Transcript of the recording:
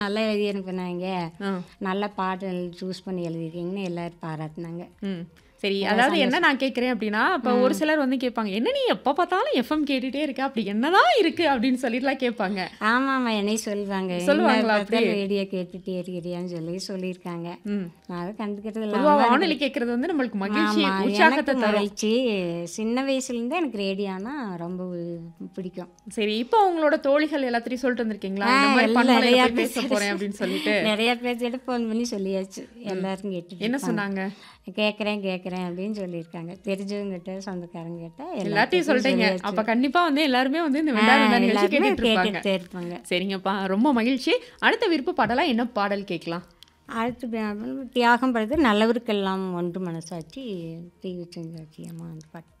நல்லா எழுதி அனுப்புனாங்க ஆ. நல்ல பாட்டு சூஸ் பண்ணி எழுதிருக்கீங்கன்னு எல்லாரும் பாராட்டினாங்க ம் சரி அதாவது என்ன நான் கேட்குறேன் அப்படின்னா இப்போ ஒரு சிலர் வந்து கேட்பாங்க என்ன நீ எப்போ பார்த்தாலும் எஃப்எம் கேட்டுட்டே இருக்க அப்படி என்னதான் இருக்கு அப்படின்னு சொல்லிட்டுலாம் கேட்பாங்க ஆமாம்மா என்னையும் சொல்லுவாங்க சொல்லுவாங்களா அப்படி? ரேடியோ கேட்டுட்டே இருக்கிறியான்னு சொல்லி சொல்லியிருக்காங்க ம் நான் அதை கண்டுக்கிறது பொதுவா இல்லாம வானொலி கேட்கறது வந்து நம்மளுக்கு மகிழ்ச்சி ஆமா, உற்சாகத்தை எனக்கு தரும் மகிழ்ச்சி சின்ன வயசுலேருந்தே எனக்கு ரேடியோனா ரொம்ப உ- பிடிக்கும் சரி இப்போ உங்களோட தோழிகள் எல்லாத்தையும் சொல்லிட்டு வந்திருக்கீங்களா இந்த ஆ, மாதிரி எல்லாம் பண்பலையில நிறையா போய் பேச பேர் போறேன் அப்படின்னு சொல்லிட்டு நிறைய பேர்த்திட்ட ஃபோன் பண்ணி சொல்லியாச்சு எல்லாருக்கும் கேட்டுட்டு என்ன சொன்னாங்க கேட்குறேன் கேட்குறேன் அப்படின்னு சொல்லியிருக்காங்க தெரிஞ்சவங்க கிட்ட சொந்தக்காரங்க கிட்ட எல்லாத்தையும் சொல்லிட்டீங்க சொல்லியாச்சு. அப்ப கண்டிப்பா வந்து எல்லாருமே வந்து இந்த ஆ, வெண்டா வெண்டா நிகழ்ச்சி எல்லாருமே கேட்டுட்டு இருப்பாங்க கேட்டுட்டே இருப்பாங்க சரிங்கப்பா ரொம்ப மகிழ்ச்சி அடுத்த விருப்ப பாடலாம் என்ன பாடல் கேட்கலாம் அடுத்து ப- தியாகம் படுத்து நல்லவருக்கெல்லாம் ஒன்று மனசாட்சி தீவு செஞ்சாட்சி அம்மா அந்த பாட்டு